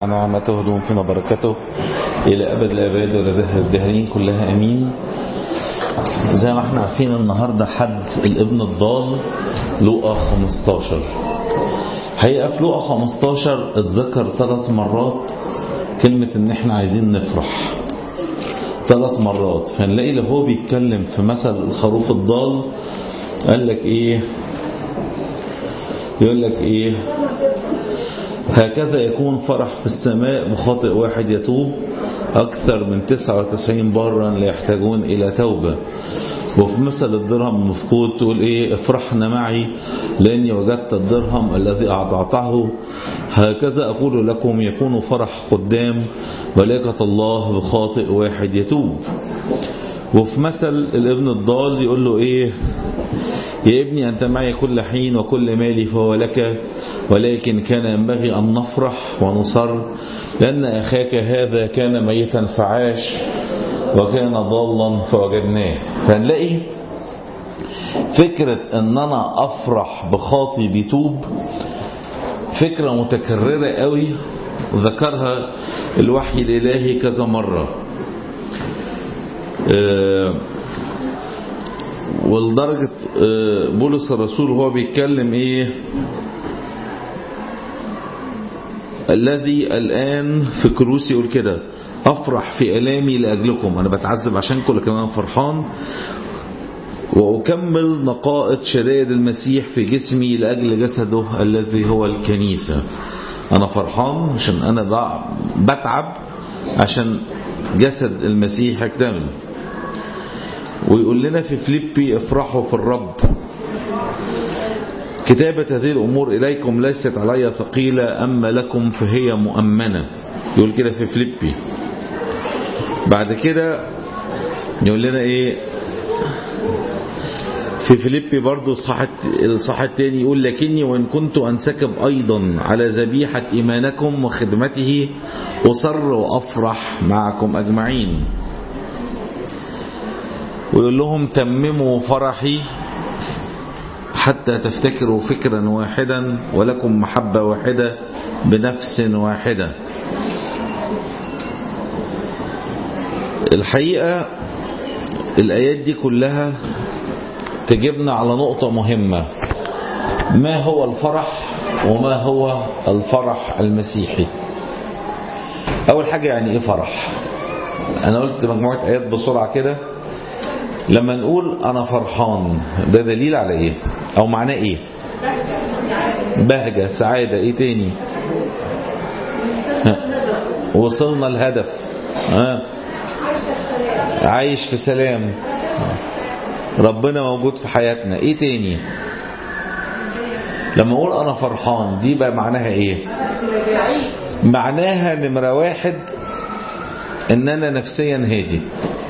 نعمته دوم فينا بركته إلى أبد الآباد ولدهر الدهرين كلها أمين زي ما احنا عارفين النهاردة حد الابن الضال لوقا 15 حقيقة في لوقا 15 اتذكر ثلاث مرات كلمة ان احنا عايزين نفرح ثلاث مرات فنلاقي اللي هو بيتكلم في مثل الخروف الضال قال لك ايه يقول لك ايه هكذا يكون فرح في السماء بخاطئ واحد يتوب أكثر من 99 برا لا يحتاجون إلى توبة وفي مثل الدرهم المفقود تقول إيه افرحنا معي لأني وجدت الدرهم الذي أعطعته هكذا أقول لكم يكون فرح قدام ملائكة الله بخاطئ واحد يتوب وفي مثل الابن الضال يقول له إيه يا ابني أنت معي كل حين وكل مالي فهو لك ولكن كان ينبغي أن نفرح ونصر لأن أخاك هذا كان ميتا فعاش وكان ضالا فوجدناه فنلاقي فكرة أن أنا أفرح بخاطي بيتوب فكرة متكررة قوي ذكرها الوحي الإلهي كذا مرة أه ولدرجة بولس الرسول هو بيتكلم ايه الذي الآن في كروسي يقول كده أفرح في ألامي لأجلكم أنا بتعذب عشانكم لكن أنا فرحان وأكمل نقائد شدائد المسيح في جسمي لأجل جسده الذي هو الكنيسة أنا فرحان عشان أنا بتعب عشان جسد المسيح يكتمل ويقول لنا في فليبي افرحوا في الرب كتابة هذه الأمور إليكم ليست علي ثقيلة أما لكم فهي مؤمنة يقول كده في فليبي بعد كده يقول لنا إيه في فيليبي برضو الصح التاني يقول لكني وإن كنت أنسكب أيضا على ذبيحة إيمانكم وخدمته أصر وأفرح معكم أجمعين ويقول لهم تمموا فرحي حتى تفتكروا فكرا واحدا ولكم محبة واحدة بنفس واحدة الحقيقة الآيات دي كلها تجيبنا على نقطة مهمة ما هو الفرح وما هو الفرح المسيحي أول حاجة يعني إيه فرح أنا قلت مجموعة آيات بسرعة كده لما نقول انا فرحان ده دليل على ايه او معناه ايه بهجة سعادة ايه تاني وصلنا الهدف ها عايش في سلام ربنا موجود في حياتنا ايه تاني لما اقول انا فرحان دي بقى معناها ايه معناها نمرة واحد ان انا نفسيا هادي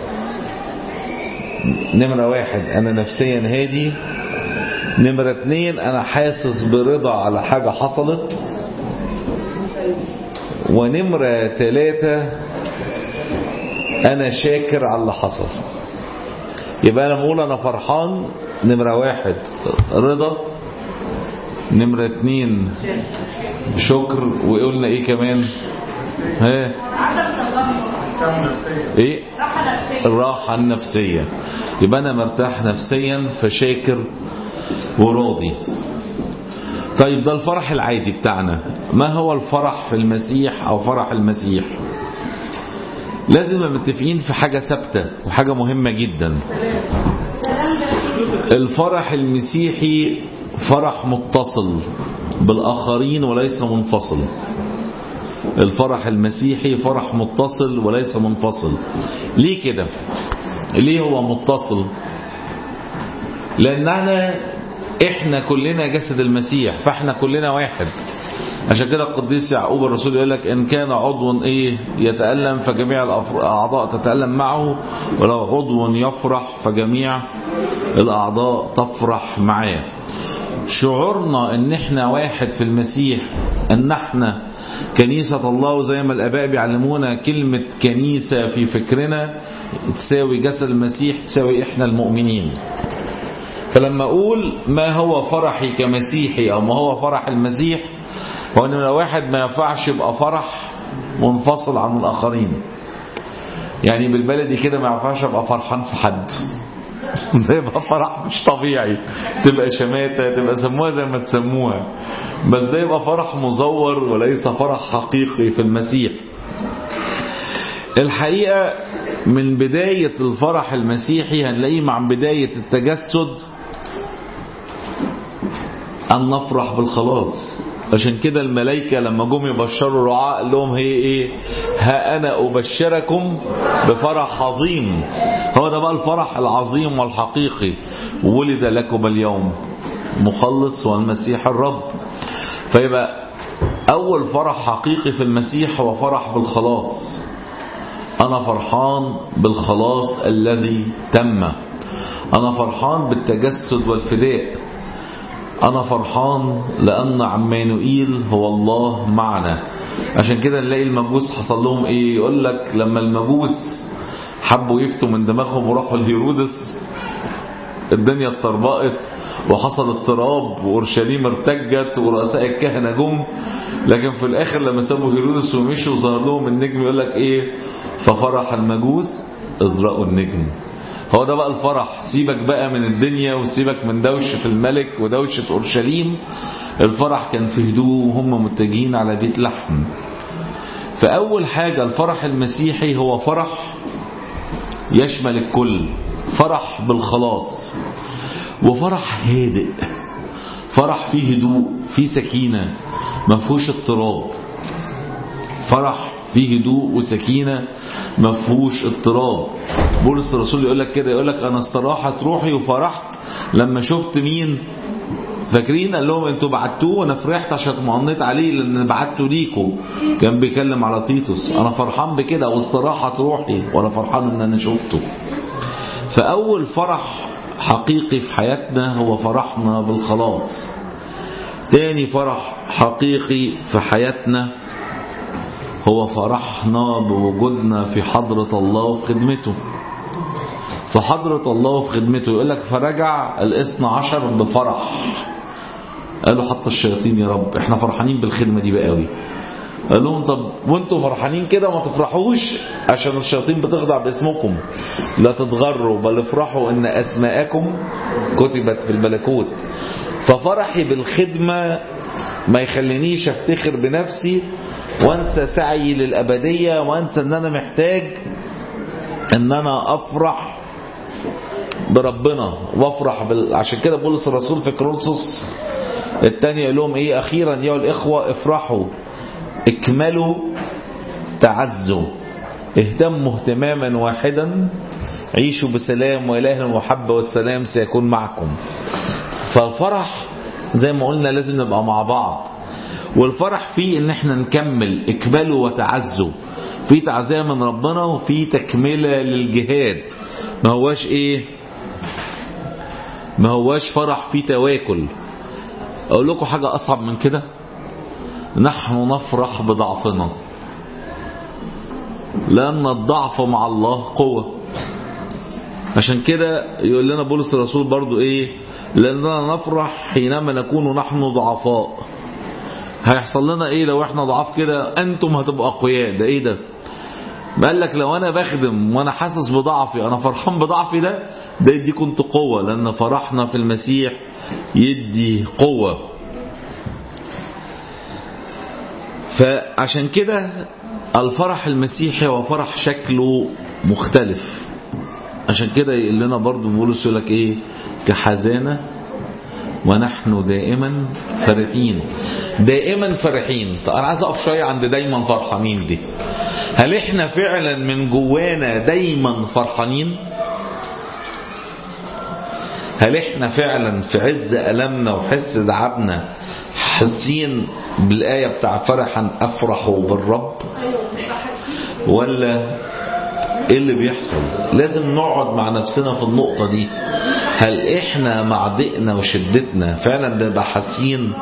نمرة واحد أنا نفسيا هادي نمرة اتنين أنا حاسس برضا على حاجة حصلت ونمرة تلاتة أنا شاكر على اللي حصل يبقى أنا بقول أنا فرحان نمرة واحد رضا نمرة اتنين شكر وقلنا ايه كمان ها ايه الراحة النفسية يبقى انا مرتاح نفسيا فشاكر وراضي طيب ده الفرح العادي بتاعنا ما هو الفرح في المسيح او فرح المسيح لازم متفقين في حاجة ثابتة وحاجة مهمة جدا الفرح المسيحي فرح متصل بالآخرين وليس منفصل الفرح المسيحي فرح متصل وليس منفصل ليه كده ليه هو متصل لأننا احنا كلنا جسد المسيح فاحنا كلنا واحد عشان كده القديس يعقوب الرسول يقول لك ان كان عضو ايه يتألم فجميع الاعضاء تتألم معه ولو عضو يفرح فجميع الاعضاء تفرح معاه شعورنا ان احنا واحد في المسيح ان احنا كنيسة الله وزي ما الاباء بيعلمونا كلمة كنيسة في فكرنا تساوي جسد المسيح تساوي احنا المؤمنين فلما اقول ما هو فرحي كمسيحي او ما هو فرح المسيح هو نمرة واحد ما ينفعش يبقى فرح منفصل عن الآخرين يعني بالبلدي كده ما ينفعش ابقى فرحان في حد ده يبقى فرح مش طبيعي تبقى شماتة تبقى سموها زي ما تسموها بس ده يبقى فرح مزور وليس فرح حقيقي في المسيح الحقيقة من بداية الفرح المسيحي هنلاقيه مع بداية التجسد أن نفرح بالخلاص عشان كده الملائكة لما جم يبشروا الرعاء قال لهم هي ايه ها انا ابشركم بفرح عظيم هو ده بقى الفرح العظيم والحقيقي ولد لكم اليوم مخلص والمسيح الرب فيبقى اول فرح حقيقي في المسيح هو فرح بالخلاص انا فرحان بالخلاص الذي تم انا فرحان بالتجسد والفداء أنا فرحان لأن عمانوئيل هو الله معنا عشان كده نلاقي المجوس حصل لهم إيه يقول لك لما المجوس حبوا يفتوا من دماغهم وراحوا لهيرودس الدنيا اتطربقت وحصل اضطراب وأورشليم ارتجت ورؤساء الكهنة جم لكن في الآخر لما سابوا هيرودس ومشوا وظهر لهم النجم يقول لك إيه ففرح المجوس ازرقوا النجم هو ده بقى الفرح سيبك بقى من الدنيا وسيبك من دوشة الملك ودوشة أورشليم الفرح كان في هدوء وهم متجهين على بيت لحم فأول حاجة الفرح المسيحي هو فرح يشمل الكل فرح بالخلاص وفرح هادئ فرح فيه هدوء فيه سكينة ما فيهوش اضطراب فرح فيه هدوء وسكينة ما فيهوش اضطراب بولس الرسول يقول لك كده يقول لك انا استراحت روحي وفرحت لما شفت مين فاكرين قال لهم انتوا بعتوه وانا فرحت عشان اطمئنيت عليه لان بعته ليكم كان بيكلم على تيتوس انا فرحان بكده واستراحت روحي وانا فرحان ان انا شفته فاول فرح حقيقي في حياتنا هو فرحنا بالخلاص تاني فرح حقيقي في حياتنا هو فرحنا بوجودنا في حضرة الله وفي خدمته في حضرة الله وفي خدمته يقول لك فرجع الاثنى عشر بفرح قالوا حتى الشياطين يا رب احنا فرحانين بالخدمة دي بقى قوي قال لهم طب وانتوا فرحانين كده ما تفرحوش عشان الشياطين بتخضع باسمكم لا تتغروا بل افرحوا ان اسماءكم كتبت في الملكوت ففرحي بالخدمة ما يخلينيش افتخر بنفسي وانسى سعي للأبدية وانسى ان انا محتاج ان انا افرح بربنا وافرح بال... عشان كده بولس الرسول في كرونسوس الثاني يقول لهم ايه اخيرا يا الاخوة افرحوا اكملوا تعزوا اهتموا اهتماما واحدا عيشوا بسلام وإله المحبة والسلام سيكون معكم فالفرح زي ما قلنا لازم نبقى مع بعض والفرح فيه ان احنا نكمل اكملوا وتعزوا في تعزية من ربنا وفي تكملة للجهاد ما هواش ايه ما هواش فرح فيه تواكل اقول لكم حاجة اصعب من كده نحن نفرح بضعفنا لأن الضعف مع الله قوة عشان كده يقول لنا بولس الرسول برضو ايه لأننا نفرح حينما نكون نحن ضعفاء هيحصل لنا ايه لو احنا ضعاف كده انتم هتبقوا اقوياء ده ايه ده قال لك لو انا بخدم وانا حاسس بضعفي انا فرحان بضعفي ده ده يدي كنت قوة لان فرحنا في المسيح يدي قوة فعشان كده الفرح المسيحي هو فرح شكله مختلف عشان كده يقول لنا برضه بولس يقول لك ايه كحزانه ونحن دائما فرحين دائما فرحين طب انا عايز اقف شويه عند دايما فرحانين دي هل احنا فعلا من جوانا دايما فرحانين هل احنا فعلا في عز ألمنا وحس تعبنا حاسين بالآية بتاع فرحا أفرحوا بالرب ولا ايه اللي بيحصل لازم نقعد مع نفسنا في النقطة دي هل احنا مع ضيقنا وشدتنا فعلا بنبقى حاسين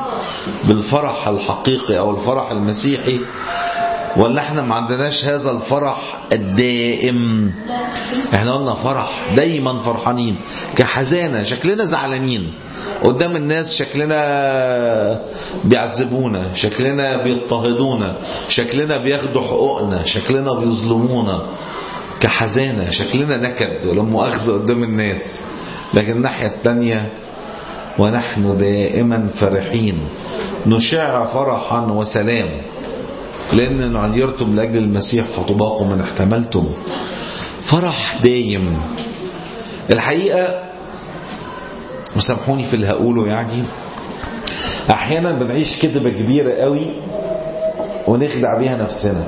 بالفرح الحقيقي او الفرح المسيحي ولا احنا ما عندناش هذا الفرح الدائم احنا قلنا فرح دايما فرحانين كحزانة شكلنا زعلانين قدام الناس شكلنا بيعذبونا شكلنا بيضطهدونا شكلنا بياخدوا حقوقنا شكلنا بيظلمونا كحزانة شكلنا نكد ولا مؤاخذة قدام الناس لكن الناحية التانية ونحن دائما فرحين نشع فرحا وسلام لأن عيرتم لأجل المسيح فطباق من احتملتم فرح دايم الحقيقة وسامحوني في اللي هقوله يعني أحيانا بنعيش كذبة كبيرة قوي ونخدع بيها نفسنا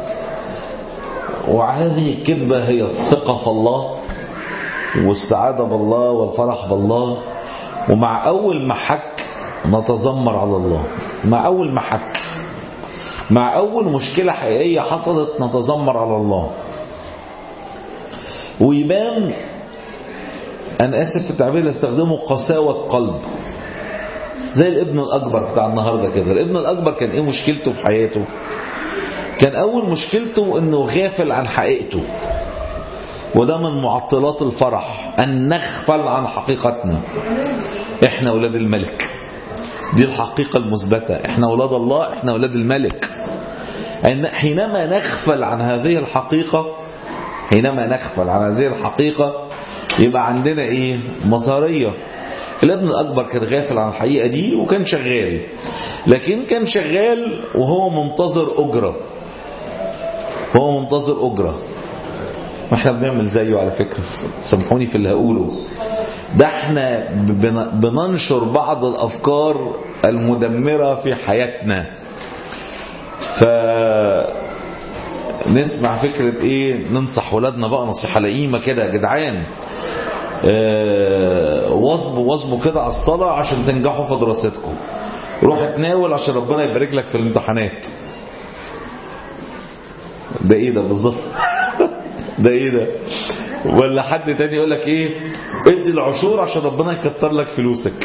وهذه الكذبة هي الثقة في الله والسعادة بالله والفرح بالله ومع أول محك نتذمر على الله مع أول محك مع أول مشكلة حقيقية حصلت نتذمر على الله ويبان أنا آسف في التعبير اللي استخدمه قساوة قلب زي الابن الأكبر بتاع النهاردة كده الابن الأكبر كان إيه مشكلته في حياته كان أول مشكلته أنه غافل عن حقيقته وده من معطلات الفرح أن نغفل عن حقيقتنا إحنا أولاد الملك دي الحقيقة المثبتة إحنا أولاد الله إحنا أولاد الملك حينما نغفل عن هذه الحقيقة حينما نغفل عن هذه الحقيقة يبقى عندنا إيه مصارية الابن الأكبر كان غافل عن الحقيقة دي وكان شغال لكن كان شغال وهو منتظر أجرة وهو منتظر أجرة واحنا بنعمل زيه على فكرة سامحوني في اللي هقوله ده احنا بننشر بعض الافكار المدمرة في حياتنا ف نسمع فكرة ايه ننصح ولادنا بقى نصيحة لئيمة كده يا جدعان اه واظبوا واظبوا كده على الصلاة عشان تنجحوا في دراستكم روح اتناول عشان ربنا يبارك لك في الامتحانات ده ايه ده بالظبط ده ايه ده ولا حد تاني يقول لك ايه ادي العشور عشان ربنا يكتر لك فلوسك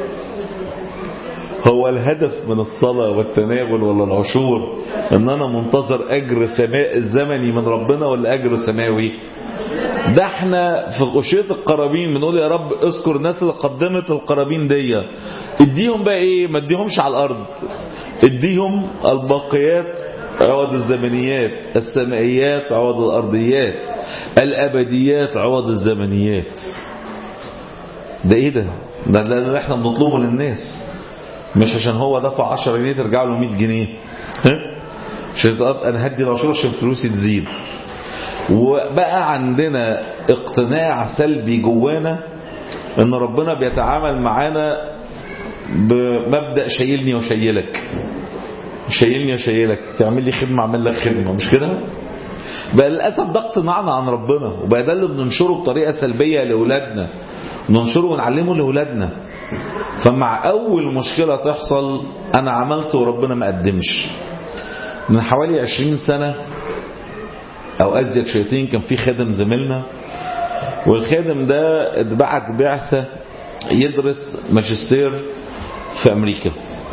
هو الهدف من الصلاة والتناول ولا العشور ان انا منتظر اجر سماء الزمني من ربنا ولا اجر سماوي ده احنا في غشية القرابين بنقول يا رب اذكر الناس اللي قدمت القرابين دي اديهم بقى ايه ما اديهمش على الارض اديهم الباقيات عوض الزمنيات السمائيات عوض الأرضيات الأبديات عوض الزمنيات ده ايه ده ده اللي احنا بنطلبه للناس مش عشان هو دفع 10 جنيه ترجع له 100 جنيه عشان انا هدي العشور عشان فلوسي تزيد وبقى عندنا اقتناع سلبي جوانا ان ربنا بيتعامل معانا بمبدأ شايلني وشايلك شايلني وشايلك تعمل لي خدمة اعمل لك خدمة مش كده بقى للأسف ده اقتناعنا عن ربنا وبقى ده اللي بننشره بطريقة سلبية لأولادنا ننشره ونعلمه لأولادنا فمع أول مشكلة تحصل أنا عملت وربنا ما قدمش من حوالي عشرين سنة أو أزيد شويتين كان في خادم زميلنا والخادم ده اتبعت بعثة يدرس ماجستير في أمريكا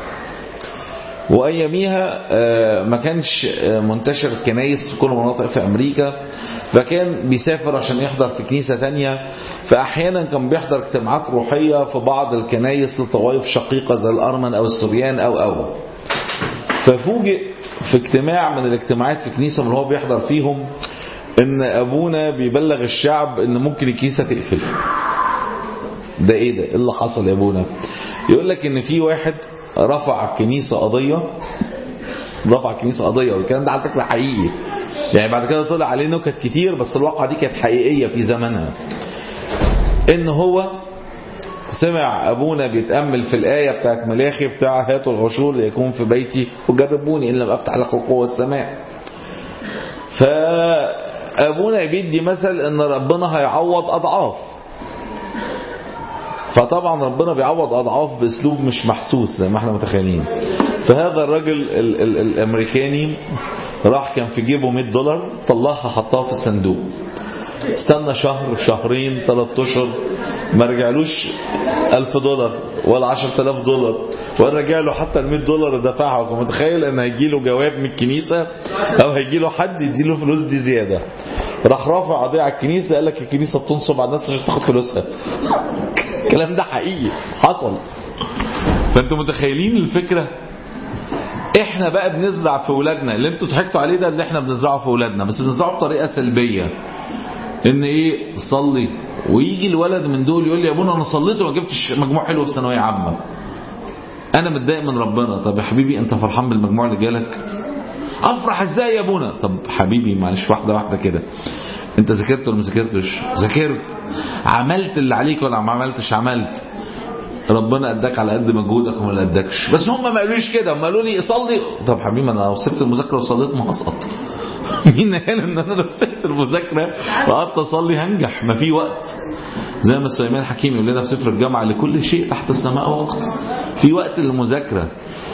واياميها ما كانش منتشر كنايس في كل مناطق في امريكا فكان بيسافر عشان يحضر في كنيسة تانية فاحيانا كان بيحضر اجتماعات روحية في بعض الكنايس لطوائف شقيقة زي الارمن او السوريان او او ففوجئ في اجتماع من الاجتماعات في كنيسة من اللي هو بيحضر فيهم ان ابونا بيبلغ الشعب ان ممكن الكنيسة تقفل ده ايه ده ايه اللي حصل يا ابونا يقول لك ان في واحد رفع الكنيسة قضية رفع الكنيسة قضية والكلام ده على فكرة حقيقي يعني بعد كده طلع عليه نكت كتير بس الواقعة دي كانت حقيقية في زمنها ان هو سمع ابونا بيتأمل في الآية بتاعت ملاخي بتاع هاتوا العشور ليكون في بيتي وجربوني ان لم افتح لكم قوة السماء فابونا بيدي مثل ان ربنا هيعوض اضعاف فطبعا ربنا بيعوض اضعاف باسلوب مش محسوس زي ما احنا متخيلين فهذا الراجل ال ال الامريكاني راح كان في جيبه 100 دولار طلعها حطها في الصندوق استنى شهر شهرين ثلاث اشهر ما رجعلوش ألف دولار ولا عشرة آلاف دولار ولا رجع له حتى ال 100 دولار دفعها كنت متخيل ان هيجي له جواب من الكنيسة او هيجي له حد يديله فلوس دي زيادة راح رافع قضية على الكنيسة قال لك الكنيسة بتنصب على الناس عشان تاخد فلوسها الكلام ده حقيقي حصل فانتوا متخيلين الفكرة احنا بقى بنزرع في ولادنا اللي انتوا ضحكتوا عليه ده اللي احنا بنزرعه في ولادنا بس بنزرعه بطريقة سلبية ان ايه صلي ويجي الولد من دول يقول لي يا ابونا انا صليت وما جبتش مجموع حلو في ثانويه عامه انا متضايق من ربنا طب يا حبيبي انت فرحان بالمجموع اللي جالك افرح ازاي يا ابونا طب حبيبي معلش واحده واحده كده انت ذاكرت ولا ما ذاكرتش ذاكرت عملت اللي عليك ولا ما عملتش عملت ربنا اداك على قد مجهودك وما اداكش بس هم ما قالوش كده هم قالوا لي صلي طب حبيبي انا لو سبت المذاكره وصليت ما هسقط مين قال ان انا لو سبت المذاكره وقعدت اصلي هنجح ما في وقت زي ما سليمان الحكيم يقول لنا في سفر الجامعه لكل شيء تحت السماء وقت في وقت للمذاكره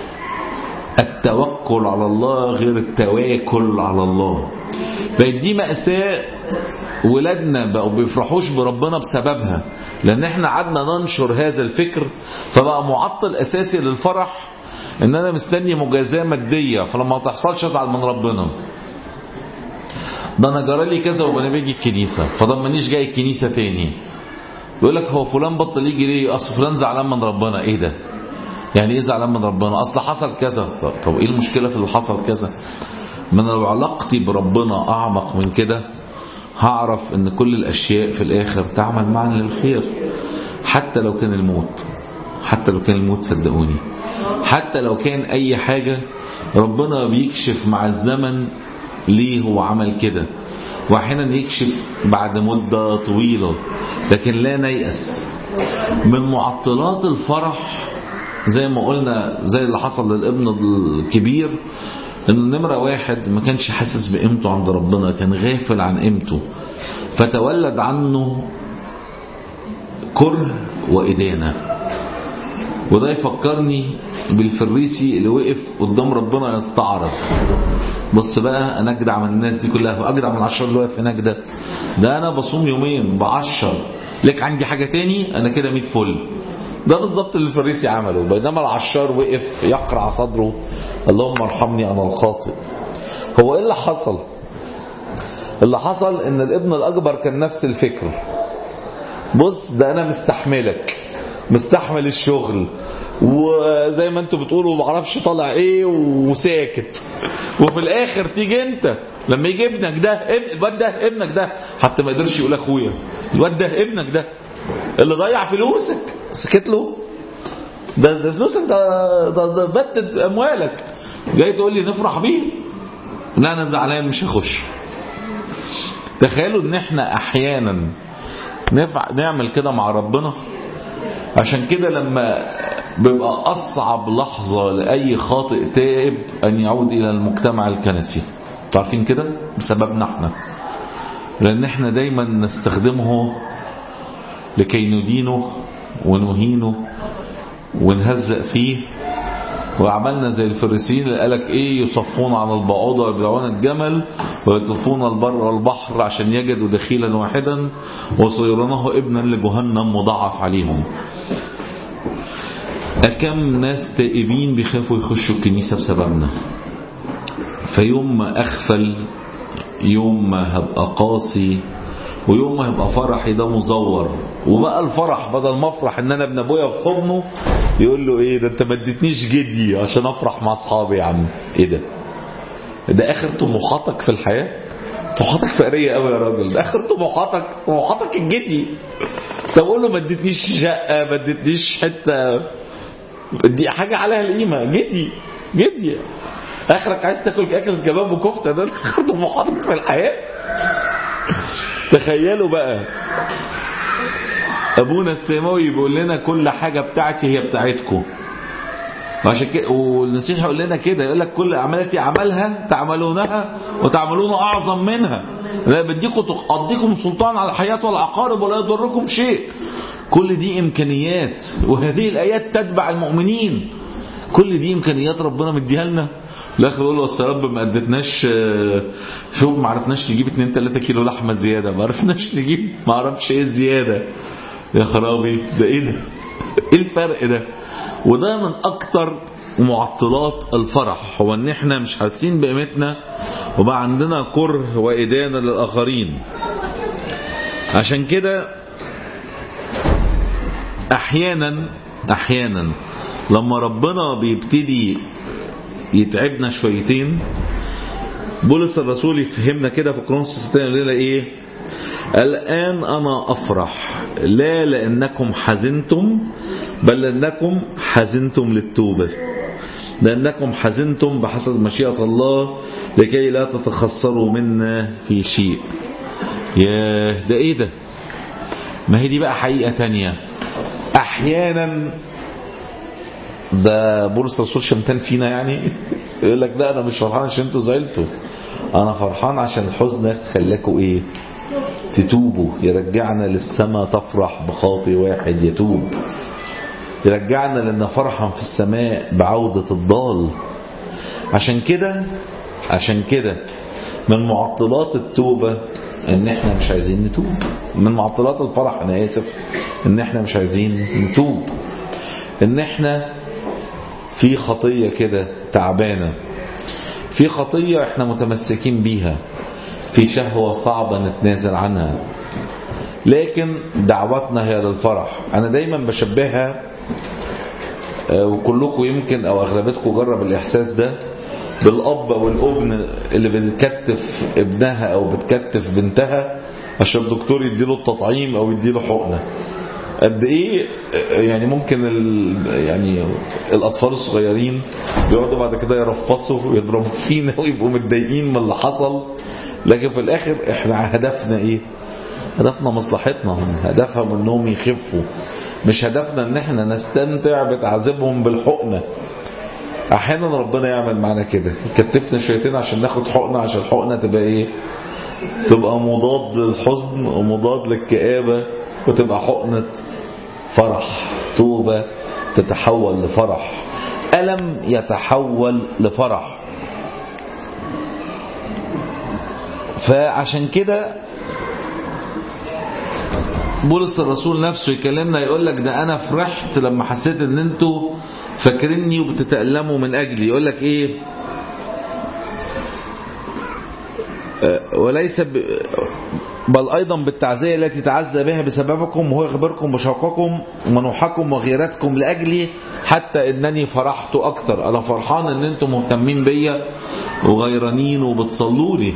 التوكل على الله غير التواكل على الله فدي مأساة ولادنا بقوا بيفرحوش بربنا بسببها لان احنا قعدنا ننشر هذا الفكر فبقى معطل اساسي للفرح ان انا مستني مجازاه ماديه فلما ما تحصلش ازعل من ربنا ده انا جرى لي كذا وانا باجي الكنيسه فده مانيش جاي الكنيسه تاني يقول لك هو فلان بطل يجي ليه اصل فلان زعلان من ربنا ايه ده يعني ايه زعلان من ربنا اصل حصل كذا طب, طب ايه المشكله في اللي حصل كذا من لو علاقتي بربنا اعمق من كده هعرف ان كل الاشياء في الاخر تعمل معا للخير حتى لو كان الموت حتى لو كان الموت صدقوني حتى لو كان اي حاجة ربنا بيكشف مع الزمن ليه هو عمل كده واحيانا يكشف بعد مدة طويلة لكن لا نيأس من معطلات الفرح زي ما قلنا زي اللي حصل للابن الكبير ان نمرة واحد ما كانش حاسس بقيمته عند ربنا كان غافل عن قيمته فتولد عنه كره وإدانة وده يفكرني بالفريسي اللي وقف قدام ربنا يستعرض بص بقى انا اجدع من الناس دي كلها واجدع من العشر اللي واقف هناك ده ده انا بصوم يومين بعشر لك عندي حاجة تاني انا كده 100 فل ده بالظبط اللي الفريسي عمله بينما العشار وقف يقرع صدره اللهم ارحمني انا الخاطئ هو ايه اللي حصل اللي حصل ان الابن الاكبر كان نفس الفكر بص ده انا مستحملك مستحمل الشغل وزي ما انتوا بتقولوا ما اعرفش طالع ايه وساكت وفي الاخر تيجي انت لما يجي ابنك ده الواد ده ابنك ده حتى ما يقدرش يقول اخويا الواد ده ابنك ده اللي ضيع فلوسك سكت له ده, ده فلوسك ده ده, ده بتت اموالك جاي تقول لي نفرح بيه لا انا زعلان مش هخش تخيلوا ان احنا احيانا نفع نعمل كده مع ربنا عشان كده لما بيبقى اصعب لحظة لاي خاطئ تائب ان يعود الى المجتمع الكنسي عارفين كده بسببنا احنا لان احنا دايما نستخدمه لكي ندينه ونهينه ونهزأ فيه وعملنا زي الفريسيين اللي قالك ايه يصفون على البعوضة ويبلعون الجمل ويطوفون البر والبحر عشان يجدوا دخيلا واحدا وصيرنه ابنا لجهنم مضاعف عليهم أكم ناس تائبين بيخافوا يخشوا الكنيسة بسببنا فيوم ما أخفل يوم ما هبقى قاسي ويوم ما هيبقى فرحي ده مزور وبقى الفرح بدل ما افرح ان انا ابن ابويا في حضنه يقول له ايه ده انت ما اديتنيش جدي عشان افرح مع اصحابي يا عم ايه ده ده اخر طموحاتك في الحياه طموحاتك فقريه قوي يا راجل ده اخر طموحاتك طموحاتك الجدي طب قول له ما اديتنيش شقه ما اديتنيش حته دي حاجه عليها القيمه جدي جدي اخرك عايز تاكل اكل كباب وكفته ده اخر طموحاتك في الحياه تخيلوا بقى ابونا السماوي بيقول لنا كل حاجة بتاعتي هي بتاعتكم عشان كده والمسيح يقول لنا كده يقول لك كل اعمالتي عملها تعملونها وتعملون اعظم منها لا بديكم اديكم سلطان على الحياة والعقارب ولا يضركم شيء كل دي امكانيات وهذه الايات تتبع المؤمنين كل دي امكانيات ربنا مديها لنا الاخر يقول له اصل يا رب ما ادتناش آه، شوف ما عرفناش نجيب 2 3 كيلو لحمه زياده ما عرفناش نجيب ما اعرفش ايه زياده يا خرابي ده ايه ده ايه الفرق ده وده من اكتر معطلات الفرح هو ان احنا مش حاسين بقيمتنا وبقى عندنا كره وادانه للاخرين عشان كده احيانا احيانا لما ربنا بيبتدي يتعبنا شويتين بولس الرسول يفهمنا كده في كرونس الثاني يقول لنا ايه الآن أنا أفرح لا لأنكم حزنتم بل لأنكم حزنتم للتوبة لأنكم حزنتم بحسب مشيئة الله لكي لا تتخسروا منا في شيء ياه ده ايه ده ما هي دي بقى حقيقة تانية احيانا ده بولس الرسول شمتان فينا يعني يقول لك لا انا مش فرحان عشان انتوا زعلتوا انا فرحان عشان الحزن خلاكوا ايه تتوبوا يرجعنا للسماء تفرح بخاطي واحد يتوب يرجعنا لان فرحا في السماء بعودة الضال عشان كده عشان كده من معطلات التوبة ان احنا مش عايزين نتوب من معطلات الفرح انا اسف ان احنا مش عايزين نتوب ان احنا في خطية كده تعبانة في خطية احنا متمسكين بيها في شهوة صعبة نتنازل عنها لكن دعوتنا هي للفرح انا دايما بشبهها آه، وكلكم يمكن او اغلبيتكم جرب الاحساس ده بالاب او الابن اللي بتكتف ابنها او بتكتف بنتها عشان الدكتور يديله التطعيم او يديله حقنه قد ايه يعني ممكن ال يعني الاطفال الصغيرين بيقعدوا بعد كده يرفصوا ويضربوا فينا ويبقوا متضايقين من اللي حصل لكن في الاخر احنا هدفنا ايه هدفنا مصلحتنا هم هدفهم انهم يخفوا مش هدفنا ان احنا نستمتع بتعذيبهم بالحقنه احيانا ربنا يعمل معانا كده يكتفنا شويتين عشان ناخد حقنه عشان الحقنه تبقى ايه تبقى مضاد للحزن ومضاد للكآبة وتبقى حقنة فرح توبة تتحول لفرح ألم يتحول لفرح فعشان كده بولس الرسول نفسه يكلمنا يقول لك ده انا فرحت لما حسيت ان انتوا فاكريني وبتتألموا من اجلي يقول لك ايه وليس ب... بل أيضا بالتعزية التي تعزى بها بسببكم وهو يخبركم بشوقكم ومنوحكم وغيرتكم لأجلي حتى إنني فرحت أكثر أنا فرحان إن أنتم مهتمين بيا وغيرانين وبتصلوا لي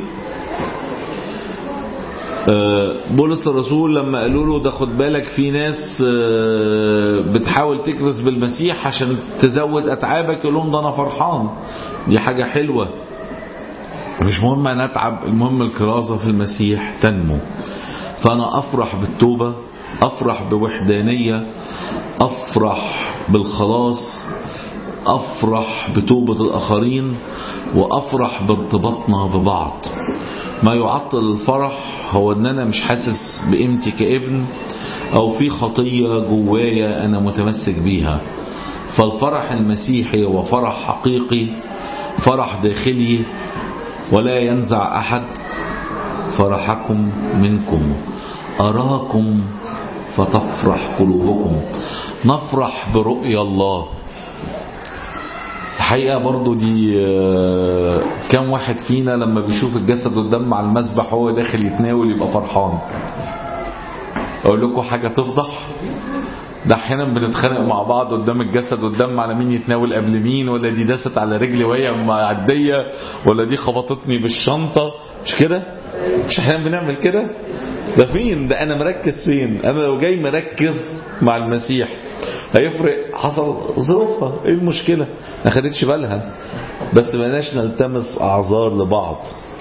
بولس الرسول لما قالوا له ده خد بالك في ناس بتحاول تكرس بالمسيح عشان تزود أتعابك يقول لهم ده أنا فرحان دي حاجة حلوة مش مهم أن أتعب المهم الكرازة في المسيح تنمو فأنا أفرح بالتوبة أفرح بوحدانية أفرح بالخلاص أفرح بتوبة الآخرين وأفرح بارتباطنا ببعض ما يعطل الفرح هو أن أنا مش حاسس بقيمتي كابن أو في خطية جوايا أنا متمسك بيها فالفرح المسيحي هو فرح حقيقي فرح داخلي ولا ينزع أحد فرحكم منكم أراكم فتفرح قلوبكم نفرح برؤيا الله الحقيقة برضو دي كم واحد فينا لما بيشوف الجسد والدم على المسبح هو داخل يتناول يبقى فرحان أقول لكم حاجة تفضح ده احيانا بنتخانق مع بعض قدام الجسد والدم على مين يتناول قبل مين ولا دي داست على رجلي وهي معديه ولا دي خبطتني بالشنطه مش كده مش احيانا بنعمل كده ده فين ده انا مركز فين انا لو جاي مركز مع المسيح هيفرق حصل ظروفها ايه المشكله ما خدتش بالها بس بلاش نلتمس اعذار لبعض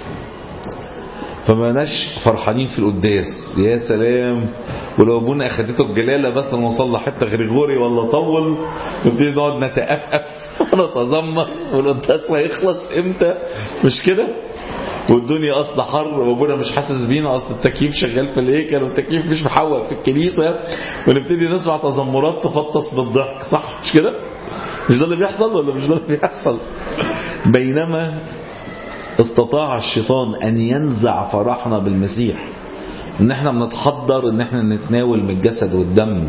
فما ناش فرحانين في القداس يا سلام ولو ابونا اخدته الجلاله بس نوصل حته غريغوري ولا طول نبتدي نقعد نتأفف ونتذمر والقداس ما يخلص امتى مش كده والدنيا اصل حر وابونا مش حاسس بينا اصل التكييف شغال في الهيكل والتكييف مش محوق في الكنيسه ونبتدي نسمع تذمرات تفطس بالضحك صح مش كده مش ده اللي بيحصل ولا مش ده اللي بيحصل بينما استطاع الشيطان أن ينزع فرحنا بالمسيح ان احنا بنتحضر ان احنا نتناول من الجسد والدم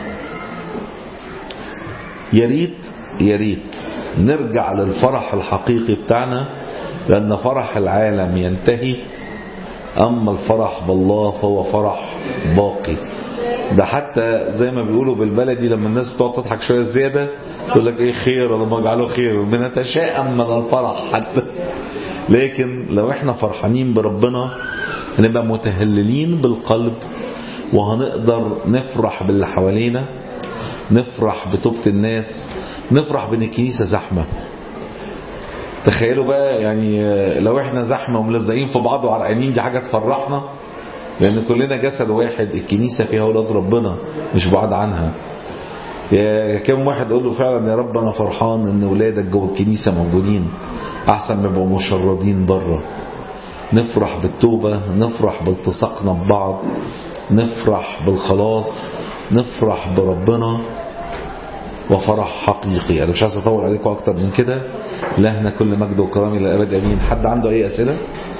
يا ريت يا ريت نرجع للفرح الحقيقي بتاعنا لأن فرح العالم ينتهي أما الفرح بالله فهو فرح باقي ده حتى زي ما بيقولوا بالبلدي لما الناس بتقعد تضحك شويه زياده تقول لك ايه خير اللهم اجعله خير بنتشائم من الفرح حتى لكن لو احنا فرحانين بربنا هنبقى متهللين بالقلب وهنقدر نفرح باللي حوالينا نفرح بتوبة الناس نفرح بان الكنيسة زحمة تخيلوا بقى يعني لو احنا زحمة وملزقين في بعض وعرقانين دي حاجة تفرحنا لان كلنا جسد واحد الكنيسة فيها اولاد ربنا مش بعاد عنها يا كم واحد يقول له فعلا يا رب انا فرحان ان ولادك جوه الكنيسة موجودين احسن ما يبقوا مشردين بره نفرح بالتوبة نفرح بالتصاقنا ببعض نفرح بالخلاص نفرح بربنا وفرح حقيقي انا مش عايز اطول عليكم اكتر من كده لهنا كل مجد وكرامه الى الابد امين حد عنده اي اسئله